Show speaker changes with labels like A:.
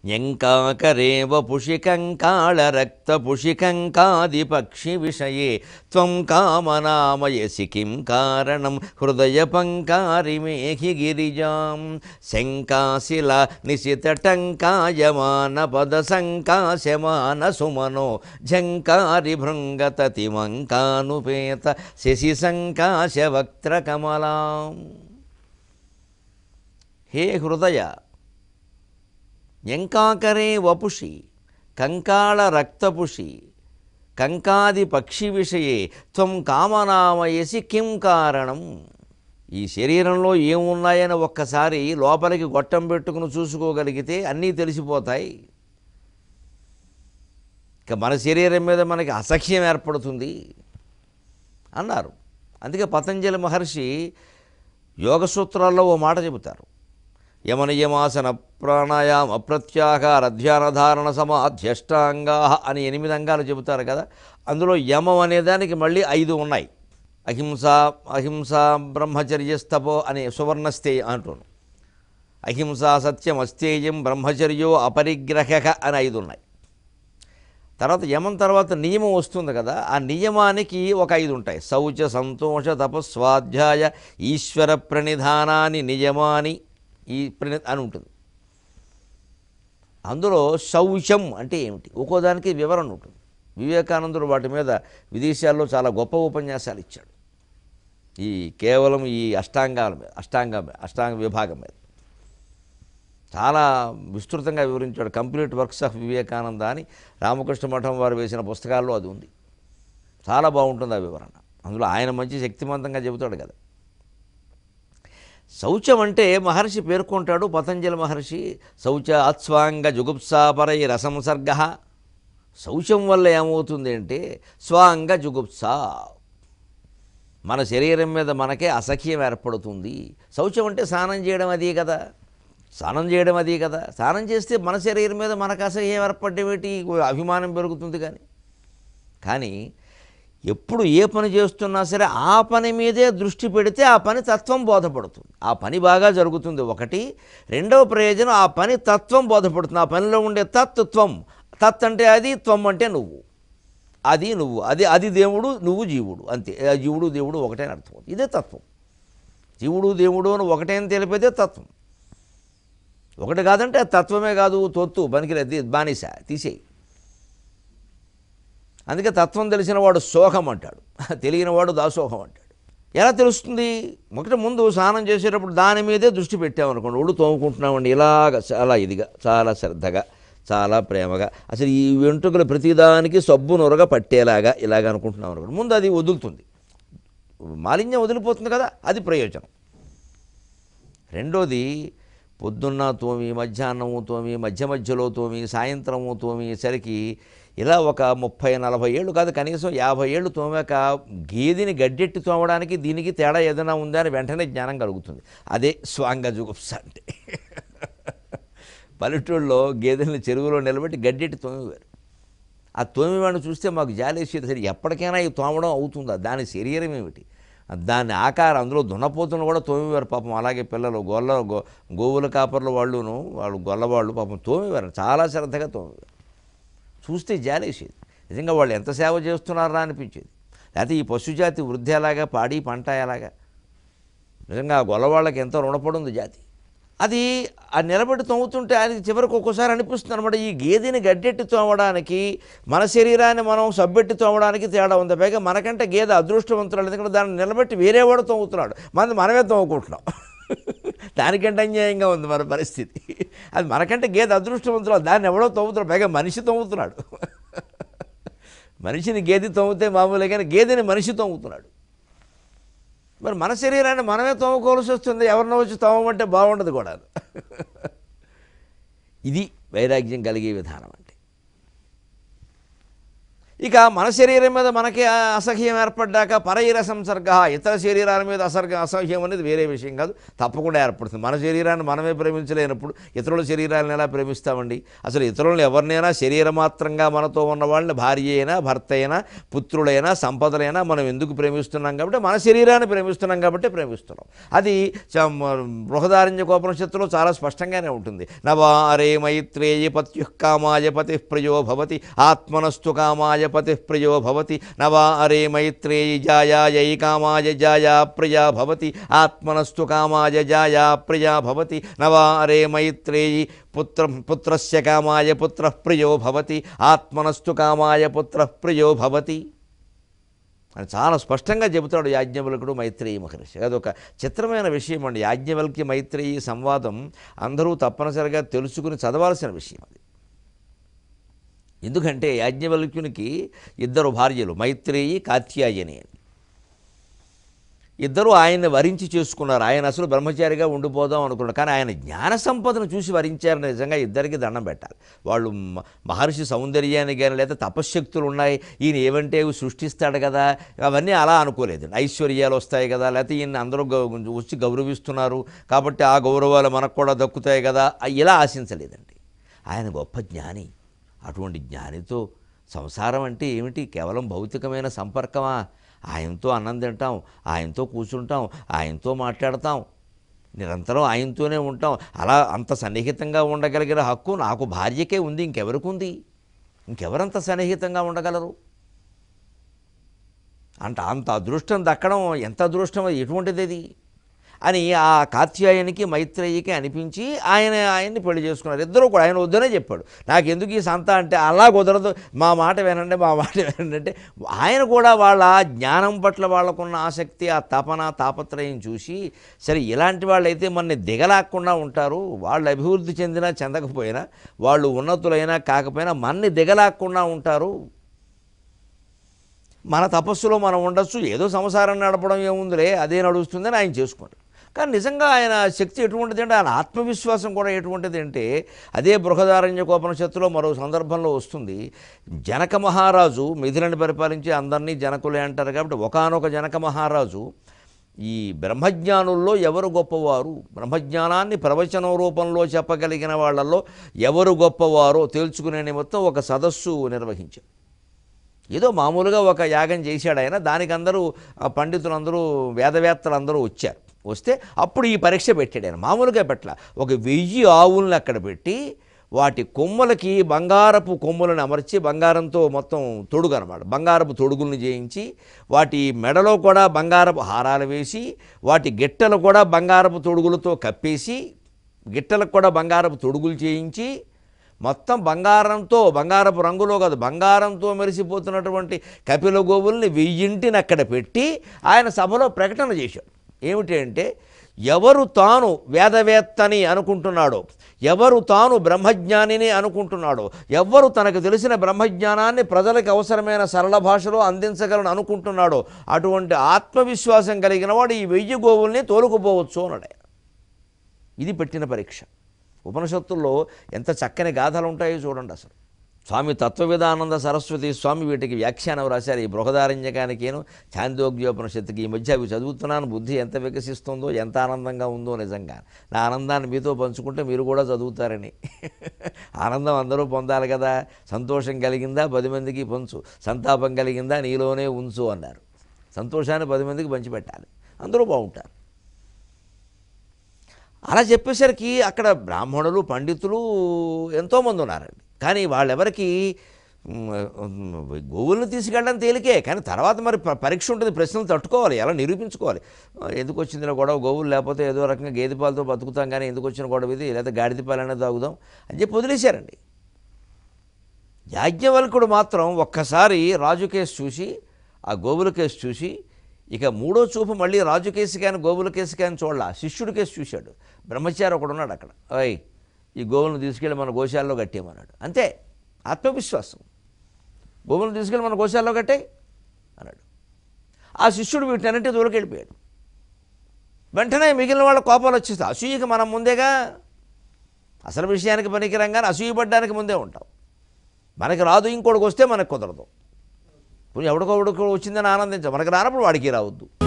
A: యంకాకరే వపుషి కంకాళరక్త పుషికంకాది పక్షి విషయే త్వం కామనామయసి కిం కారణం హృదయ పంకారి మేఘి గిరిజాం శంకాశిల నిశితటంకాయమాన పద సంకాశమాన సుమనో ఝంకారి భృంగతతి మంకానుపేత శశి సంకాశ వక్త్ర కమలాం హే హృదయ ఎంకాకరే వపుషి కంకాళ రక్తపుషి కంకాది పక్షి విషయే త్వం కామనామయసి కిం కారణం ఈ శరీరంలో ఏమున్నాయని ఒక్కసారి లోపలికి గొట్టం పెట్టుకుని చూసుకోగలిగితే అన్నీ తెలిసిపోతాయి ఇక మన శరీరం మీద మనకి అసఖ్యం ఏర్పడుతుంది అన్నారు అందుకే పతంజలి మహర్షి యోగ సూత్రాల్లో ఓ మాట చెబుతారు యమనియమాసన ప్రాణాయామ ప్రత్యాహార ధ్యానధారణ సమాధ్యష్టాంగా అని ఎనిమిది అంగాలు చెబుతారు కదా అందులో యమం అనే దానికి మళ్ళీ ఐదు ఉన్నాయి అహింస అహింస బ్రహ్మచర్యస్తపో అనే సువర్ణస్థే అంటున్నాను అహింస సత్యం అస్థేయం బ్రహ్మచర్యో అపరిగ్రహక అని ఐదు ఉన్నాయి తర్వాత యమం తర్వాత నియమం వస్తుంది కదా ఆ నియమానికి ఒక ఐదు ఉంటాయి శౌచ సంతోష తపస్వాధ్యాయ ఈశ్వర ప్రణిధానాన్ని నియమాని ఈ ప్రణి అని ఉంటుంది అందులో శౌచం అంటే ఏమిటి ఒక్కో దానికి వివరణ ఉంటుంది వివేకానందుడు వాటి మీద విదేశాల్లో చాలా గొప్ప ఉపన్యాసాలు ఇచ్చాడు ఈ కేవలం ఈ అష్టాంగాల మీద అష్టాంగ అష్టాంగ విభాగం మీద చాలా విస్తృతంగా వివరించాడు కంప్లీట్ వర్క్స్ ఆఫ్ వివేకానంద అని రామకృష్ణ మఠం వారు వేసిన పుస్తకాల్లో అది ఉంది చాలా బాగుంటుంది ఆ వివరణ అందులో ఆయన మంచి శక్తివంతంగా చెబుతాడు కదా శౌచం అంటే మహర్షి పేర్కొంటాడు పతంజలి మహర్షి శౌచ అత్స్వాంగ జుగుప్సాపరై రసంసర్గ శౌచం వల్ల ఏమవుతుంది అంటే స్వాంగ జుగుప్స మన శరీరం మీద మనకే అసఖ్యం ఏర్పడుతుంది శౌచం అంటే స్నానం చేయడం అది కదా స్నానం చేయడం అది కదా స్నానం చేస్తే మన శరీరం మీద మనకు అసహ్యం ఏర్పడేటి అభిమానం పెరుగుతుంది కానీ కానీ ఎప్పుడు ఏ పని చేస్తున్నా సరే ఆ పని మీదే దృష్టి పెడితే ఆ పని తత్వం బోధపడుతుంది ఆ పని బాగా జరుగుతుంది ఒకటి రెండవ ప్రయోజనం ఆ పని తత్వం బోధపడుతుంది ఆ పనిలో ఉండే తత్వం తత్ అంటే అది త్వం అంటే నువ్వు అది నువ్వు అది అది దేవుడు నువ్వు జీవుడు అంతే ఆ జీవుడు దేవుడు ఒకటే అని అర్థం ఇదే తత్వం జీవుడు దేవుడు అని ఒకటే అని తెలిపేదే తత్వం ఒకటి కాదంటే ఆ తత్వమే కాదు తొత్తు పనికిలేదు బానిస తీసేయి అందుకే తత్వం తెలిసిన వాడు శోకం అంటాడు తెలియని వాడు దాసోహం అంటాడు ఎలా తెలుస్తుంది ఒకటి ముందు స్నానం చేసేటప్పుడు దాని మీదే దృష్టి పెట్టామనుకోండి ఒళ్ళు తోముకుంటున్నామండి ఇలాగ చాలా ఇదిగా చాలా శ్రద్ధగా చాలా ప్రేమగా అసలు ఈ వెంట్రుకలు ప్రతిదానికి సబ్బు నొరగా పట్టేలాగా ఇలాగ అనుకుంటున్నాం అనుకోండి ముందు అది వదులుతుంది మాలిన్యం వదిలిపోతుంది కదా అది ప్రయోజనం రెండోది పొద్దున్న తోమి మధ్యాహ్నము తోమి మధ్య మధ్యలో తోమి సాయంత్రము తోమి సరికి ఇలా ఒక ముప్పై నలభై ఏళ్ళు కాదు కనీసం యాభై ఏళ్ళు తోమాక గేదెని గడ్డెట్టి తోమడానికి దీనికి తేడా ఏదైనా ఉందా అని వెంటనే జ్ఞానం కలుగుతుంది అదే స్వాంగ జుగుప్స అంటే పల్లెటూళ్ళలో గేదెల్ని చెరువులో నిలబెట్టి గడ్డెట్టి తోమేవారు ఆ తోమివాడిని చూస్తే మాకు జాలేసేది సరే ఎప్పటికైనా ఈ తోమడం అవుతుందా దాని శరీరం ఏమిటి దాని ఆకారం అందులో దున్నపోతును కూడా తోమేవారు పాపం అలాగే పిల్లలు గొల్ల గో గోవుల కాపర్ల వాళ్ళును వాళ్ళు గొల్లవాళ్ళు పాపం తోమేవారు చాలా శ్రద్ధగా తోమేవారు చూస్తే జాలేసేది నిజంగా వాళ్ళు ఎంత సేవ చేస్తున్నారా అనిపించేది లేకపోతే ఈ పశుజాతి వృద్ధి ఎలాగా పాడి పంట ఎలాగా నిజంగా ఆ గొల్లవాళ్ళకి ఎంతో రుణపడుంది జాతి అది ఆ నిలబడి తోముతుంటే అది చివరికి ఒక్కోసారి అనిపిస్తుంది అనమాట ఈ గేదెని గడ్డెట్టి తోమడానికి మన శరీరాన్ని మనం సబ్బెట్టి తోమడానికి తేడా ఉంది పైగా మనకంటే గేదె అదృష్టవంతురాలు ఎందుకంటే దాన్ని నిలబెట్టి వేరేవాడు తోముతున్నాడు మన మనమే తోముకుంటున్నాం దానికంటే అన్యాయంగా ఉంది మన పరిస్థితి అది మనకంటే గేదె అదృష్టవంతురాలు దాన్ని ఎవడో తోముతున్నాడు పైగా మనిషి తోముతున్నాడు మనిషిని గేదె తోమితే మామూలే కానీ గేదెని మనిషి తోముతున్నాడు మరి మన శరీరాన్ని మనమే తోముకోవాల్సి వస్తుంది ఎవరినో వచ్చి తోమమంటే బాగుండదు కూడా ఇది వైరాగ్యం కలిగే విధానం అంటే ఇక మన శరీరం మీద మనకి ఆ అసహ్యం ఏర్పడ్డాక పరయిర సంసర్గ ఇతర శరీరాల మీద అసర్గ అసహ్యం అనేది వేరే విషయం కాదు తప్పకుండా ఏర్పడుతుంది మన శరీరాన్ని మనమే ప్రేమించలేనప్పుడు ఇతరుల శరీరాలను ఎలా ప్రేమిస్తామండి అసలు ఇతరులను ఎవరినైనా శరీరమాత్రంగా మనతో ఉన్న వాళ్ళని భార్య అయినా భర్త అయినా పుత్రులైనా సంపదలైనా మనం ఎందుకు ప్రేమిస్తున్నాం కాబట్టి మన శరీరాన్ని ప్రేమిస్తున్నాం కాబట్టి ప్రేమిస్తున్నాం అది చ- మ- బృహదారణ్య కోపనిషత్తులో చాలా స్పష్టంగానే ఉంటుంది నవారే మైత్రేయ పత్యు కామాయ పతి ప్రియో భవతి ఆత్మనస్తు కామాయ పతి ప్రియో భవతి నవా అరే మైత్రేయి జాయాయై కామాయ జాయా ప్రియా భవతి ఆత్మనస్తు కామాయ జాయా ప్రియా భవతి నవా అరే మైత్రేయి పుత్ర పుత్రస్య కామాయ పుత్ర ప్రియో భవతి ఆత్మనస్తు కామాయ పుత్ర ప్రియో భవతి అని చాలా స్పష్టంగా చెబుతాడు యాజ్ఞవల్కుడు మైత్రేయి మహర్షి అదొక చిత్రమైన విషయం అండి యాజ్ఞవల్కి మైత్రేయి సంవాదం అందరూ తప్పనిసరిగా తెలుసుకుని చదవాల్సిన విషయం అది ఎందుకంటే యాజ్ఞవల్క్యునికి ఇద్దరు భార్యలు మైత్రేయి కాత్యాయని అని ఇద్దరు ఆయన్ని వరించి చేసుకున్నారు ఆయన అసలు బ్రహ్మచారిగా ఉండిపోదాం అనుకున్నారు కానీ ఆయన జ్ఞాన సంపదను చూసి వరించారు నిజంగా ఇద్దరికి దండం పెట్టాలి వాళ్ళు మ- మహర్షి సౌందర్యానికి కానీ లేదా తపశ్శక్తులు ఉన్నాయి ఈయన ఏవంటే ఇవి సృష్టిస్తాడు కదా అవన్నీ అలా అనుకోలేదు ఐశ్వర్యాలు వస్తాయి కదా లేకపోతే ఈయన అందరూ గౌ- వచ్చి గౌరవిస్తున్నారు కాబట్టి ఆ గౌరవాలు మనకు కూడా దక్కుతాయి కదా ఇలా ఆశించలేదండి ఆయన గొప్ప జ్ఞాని అటువంటి జ్ఞానితో సంసారం అంటే ఏమిటి కేవలం భౌతికమైన సంపర్కమా ఆయనతో అన్నం తింటాం ఆయనతో కూర్చుంటాం ఆయనతో మాట్లాడతాం నిరంతరం ఆయనతోనే ఉంటాం అలా అంత సన్నిహితంగా ఉండగలిగిన హక్కు నాకు భార్యకే ఉంది ఇంకెవరికి ఉంది ఇంకెవరంత సన్నిహితంగా ఉండగలరు అంట అంత అదృష్టం దక్కడం ఎంత అదృష్టం అది ఎటువంటిది అది అని ఆ కాత్యాయనికి మైత్రేయికి అనిపించి ఆయన ఆయన్ని పెళ్లి చేసుకున్నారు ఇద్దరు కూడా ఆయన వద్దనే చెప్పాడు నాకు ఎందుకు ఈ సంత అంటే అలా కుదరదు మా మాట వినండి మా మాట వినండి అంటే ఆయన కూడా వాళ్ళ జ్ఞానం పట్ల వాళ్ళకున్న ఆసక్తి ఆ తపన తాపత్రయం చూసి సరే ఇలాంటి వాళ్ళైతే మనని దిగలాక్కుండా ఉంటారు వాళ్ళు అభివృద్ధి చెందినా చెందకపోయినా వాళ్ళు ఉన్నతులైనా కాకపోయినా మన్ని దిగలాక్కుండా ఉంటారు మన తపస్సులో మనం ఉండొచ్చు ఏదో సంసారం నడపడం ఏముందిలే అదే నడుస్తుందని ఆయన చేసుకుంటారు కానీ నిజంగా ఆయన శక్తి ఎటువంటిది అంటే ఆయన ఆత్మవిశ్వాసం కూడా ఎటువంటిది అంటే అదే బృహదారణ్య కోపనిషత్తులో మరో సందర్భంలో వస్తుంది జనక మహారాజు మిథులని పరిపాలించి అందరినీ జనకులే అంటారు కాబట్టి ఒకానొక జనక మహారాజు ఈ బ్రహ్మజ్ఞానుల్లో ఎవరు గొప్పవారు బ్రహ్మజ్ఞానాన్ని ప్రవచనం రూపంలో చెప్పగలిగిన వాళ్ళల్లో ఎవరు గొప్పవారో తేల్చుకునే నిమిత్తం ఒక సదస్సు నిర్వహించారు ఏదో మామూలుగా ఒక యాగం చేశాడు ఆయన దానికి అందరూ ఆ పండితులందరూ వేదవేత్తలు అందరూ వచ్చారు వస్తే అప్పుడు ఈ పరీక్ష పెట్టాడు ఆయన మామూలుగా పెట్టల ఒక వెయ్యి ఆవుల్ని అక్కడ పెట్టి వాటి కొమ్మలకి బంగారపు కొమ్ములను అమర్చి బంగారంతో మొత్తం తొడుగు అనమాట బంగారపు తొడుగుల్ని చేయించి వాటి మెడలో కూడా బంగారపు హారాలు వేసి వాటి గిట్టలు కూడా బంగారపు తొడుగులతో కప్పేసి గిట్టలకు కూడా బంగారపు తొడుగులు చేయించి మొత్తం బంగారంతో బంగారపు రంగులో కాదు బంగారంతో మెరిసిపోతున్నటువంటి కపిల గోవుల్ని వెయ్యింటిని అక్కడ పెట్టి ఆయన సభలో ప్రకటన చేశాడు ఏమిటి అంటే ఎవరు తాను వేదవేత్తని అనుకుంటున్నాడో ఎవరు తాను బ్రహ్మజ్ఞానిని అనుకుంటున్నాడో ఎవరు తనకు తెలిసిన బ్రహ్మజ్ఞానాన్ని ప్రజలకు అవసరమైన సరళ భాషలో అందించగలను అనుకుంటున్నాడో అటువంటి ఆత్మవిశ్వాసం కలిగిన వాడు ఈ వెయ్యి గోవుల్ని తోలుకుపోవచ్చు అన్నాడు ఆయన. ఇది పెట్టిన పరీక్ష ఉపనిషత్తుల్లో ఎంత చక్కని గాథలు ఉంటాయో చూడండి అసలు స్వామి తత్వవిధానంద సరస్వతి స్వామి వీటికి వ్యాఖ్యానం రాశారు ఈ బృహదారణ్యకానికేను ఛాందోగ్యోపనిషత్తుకి ఈ మధ్య అవి చదువుతున్నాను బుద్ధి ఎంత వికసిస్తుందో ఎంత ఆనందంగా ఉందో నిజంగా నా ఆనందాన్ని మీతో పంచుకుంటే మీరు కూడా చదువుతారని ఆనందం అందరూ పొందాలి కదా సంతోషం కలిగిందా పది మందికి పంచు సంతాపం కలిగిందా నీలోనే ఉంచు అన్నారు సంతోషాన్ని పది మందికి పంచిపెట్టాలి అందరూ బాగుంటారు అలా చెప్పేసరికి అక్కడ బ్రాహ్మణులు పండితులు ఎంతోమంది ఉన్నారండి కానీ వాళ్ళెవరికి మ్, గోవులను తీసుకెళ్ళడం తేలికే కానీ తర్వాత మరి ప- పరీక్ష ఉంటుంది ప్రశ్నలు తట్టుకోవాలి ఎలా నిరూపించుకోవాలి ఆ, ఎందుకు వచ్చిందిన గొడవ గోవులు లేకపోతే ఏదో రకంగా గేదె పాలతో బతుకుతాం కానీ ఎందుకు వచ్చిన గొడవ ఇది లేదా గాడిద పాలనే తాగుదాం అని చెప్పి వదిలేశారండి యాజ్ఞవల్కుడు మాత్రం ఒక్కసారి రాజు కేసు చూసి ఆ గోవుల కేసు చూసి ఇక మూడో చూపు మళ్ళీ రాజు కేసు కానీ గోవుల కేసు కానీ చూడాల శిష్యుడి కేసు చూశాడు బ్రహ్మచారి ఒకడు ఉన్నాడు అక్కడ ఓయ్ ఈ గోవులను తీసుకెళ్ళి మన గోశాలలో కట్టేయమన్నాడు అంతే ఆత్మవిశ్వాసం గోవులను తీసుకెళ్ళి మన గోశాలలో కట్టే అన్నాడు ఆ శిష్యుడు వీటినన్నింటి దూరకెళ్ళిపోయాడు వెంటనే మిగిలిన వాళ్ళ కోపాలు వచ్చేస్తాయి అసూయకి మనం ముందేగా అసలు విషయానికి పనికిరంగానే అసూయపడ్డానికి ముందే ఉంటాం మనకి రాదు ఇంకోటికి వస్తే మనకు కుదరదు కొంచెం ఎవడికో ఎవడికో వచ్చిందని ఆనందించాలి మనకి రానప్పుడు వాడికి రావద్దు